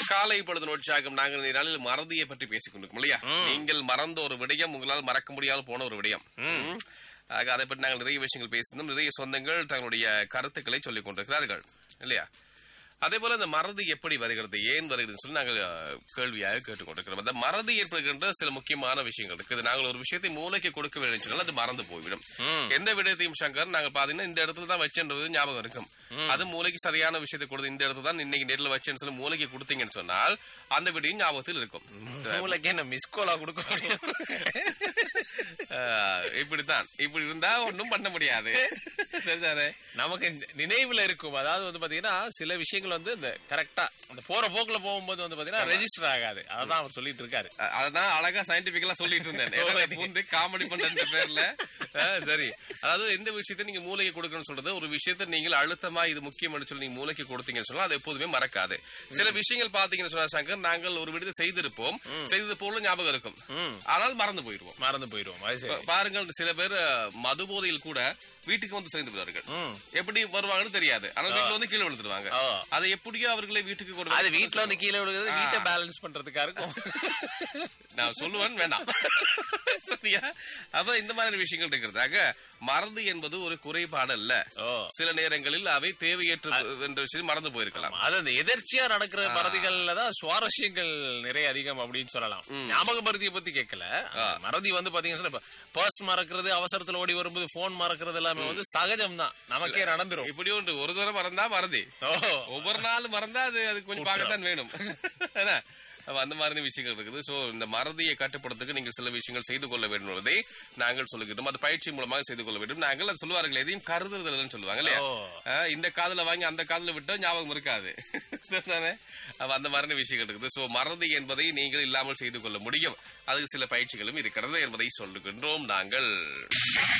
காலை பொழுது உற்சாகம் நாங்கள் இந்த நாளில் மறதியை பற்றி பேசிக் கொண்டிருக்கோம் இல்லையா நீங்கள் மறந்த ஒரு விடயம் உங்களால் மறக்க முடியாமல் போன ஒரு விடயம் ம். ஆக அதை பற்றி நாங்கள் நிறைய விஷயங்கள் பேசினோம் நிறைய சொந்தங்கள் தங்களுடைய கருத்துக்களை சொல்லிக் கொண்டிருக்கிறார்கள் இல்லையா அதே போல இந்த மறதி எப்படி வருகிறது ஏன் வருகிறதுன்னு சொல்லி நாங்கள் அஹ், கேள்வியாக கேட்டுக்கொண்டிருக்கிறோம் அந்த மறதி ஏற்படுகின்ற சில முக்கியமான விஷயங்கள் இருக்குது நாங்கள் ஒரு விஷயத்தை மூளைக்கு கொடுக்க வேண்டும் சொன்னால் அது மறந்து போய்விடும் எந்த விடயத்தையும் சங்கர் நாங்கள் பாத்தீங்கன்னா இந்த இடத்துல தான் வச்சேன்றது ஞாபகம் இருக்கும் அது மூளைக்கு சரியான விஷயத்தை கொடுத்து இந்த இடத்துல தான் இன்னைக்கு நேரில் வச்சேன்னு சொல்லி மூளைக்கு கொடுத்தீங்கன்னு சொன்னால் அந்த விடயம் ஞாபகத்தில் இருக்கும் உங்களுக்கு என்ன மிஸ் கோலா கொடுக்க முடியும் அஹ், இப்படித்தான் இப்படி இருந்தா ஒண்ணும் பண்ண முடியாது சரிதானே நமக்கு நினைவுல இருக்கும் அதாவது வந்து பாத்தீங்கன்னா சில விஷயங்கள் வந்து இந்த கரெக்டா அந்த போற போக்குல போகும்போது வந்து பாத்தீங்கன்னா ரெஜிஸ்டர் ஆகாது அதான் அவர் சொல்லிட்டு இருக்காரு அ- அதான் அழகா சயின்டிபிக்கலா சொல்லிட்டு இருந்தேன் இடையில பூந்து காமெடி பண்ற பேர்ல ஆ, சரி அதாவது எந்த விஷயத்தை நீங்க மூளைக்கு கொடுக்கணும்னு சொல்றது ஒரு விஷயத்தை நீங்கள் அழுத்தமா இது முக்கியம் சொல்லி நீங்க மூளைக்கு கொடுத்தீங்கன்னு சொன்னா அது எப்போதுமே மறக்காது சில விஷயங்கள் பாத்தீங்கன்னு சொன்னா சங்கர் நாங்கள் ஒரு விடுதலை செய்திருப்போம் செய்தது போல ஞாபகம் இருக்கும் ஆனால் மறந்து போயிடுவோம் மறந்து போயிடுவோம் அது சரி பா- பாருங்கள் சில பேர் அஹ், மது போதையில் கூட வீட்டுக்கு வந்து சேர்ந்து விடுவார்கள் ம். எப்படி வருவாங்கன்னு தெரியாது ஆனால் வீட்டுல வந்து கீழே விழுந்துருவாங்க ஆ. அதை எப்படியோ அவர்களை வீட்டுக்கு கொண்டு அது வந்து வீட்ல வந்து கீழே விழுகிறது ஆ. வீட்டை பேலன்ஸ் பண்றதுக்கா இருக்கும் நான் சொல்லுவேன் வேண்டாம் சரியா அப்ப இந்த மாதிரி விஷயங்கள் இருக்கிறதாக மறதி என்பது ஒரு குறைபாடு அல்ல ஓ சில நேரங்களில் அவை தேவையற்ற என்ற விஷயம் மறந்து போயிருக்கலாம் அது அந்த எதிர்ச்சியா நடக்கிற மறதிகள்ல தான் சுவாரஸ்யங்கள் நிறைய அதிகம் அப்படின்னு சொல்லலாம் ஞாபக மறதியை பத்தி கேட்கல அந்த மறதி வந்து பாத்தீங்கன்னா பர்ஸ் மறக்கிறது அவசரத்துல ஓடி வரும்போது போன் மறக்கிறது எல்லாமே வந்து சகஜம் தான் நமக்கே நடந்துரும் இப்படி ஒன்று ஒரு தடவை மறந்தா மறதி ஓ ஒவ்வொரு நாளும் மறந்தா அது அது கொஞ்சம் பார்க்கத்தான் வேணும் என்ன? அப்ப அந்த மாதிரி விஷயங்கள் இருக்குது சோ இந்த மறதியை கட்டுப்படுத்துக்கு நீங்கள் சில விஷயங்கள் செய்து கொள்ள வேண்டும் என்பதை நாங்கள் சொல்லுகிறோம் அது பயிற்சி மூலமாக செய்து கொள்ள வேண்டும் நாங்கள் அது சொல்லுவார்கள் எதையும் கருதுதல்னு சொல்லுவாங்க இல்லையா ஓ. ஆஹ் இந்த காதுல வாங்கி அந்த காதுல விட்டா ஞாபகம் இருக்காது சரிதானே? அப்ப அந்த மாதிரி விஷயங்கள் இருக்குது சோ மறதி என்பதை நீங்கள் இல்லாமல் செய்து கொள்ள முடியும் அதுக்கு சில பயிற்சிகளும் இருக்கிறது என்பதை சொல்லுகின்றோம் நாங்கள்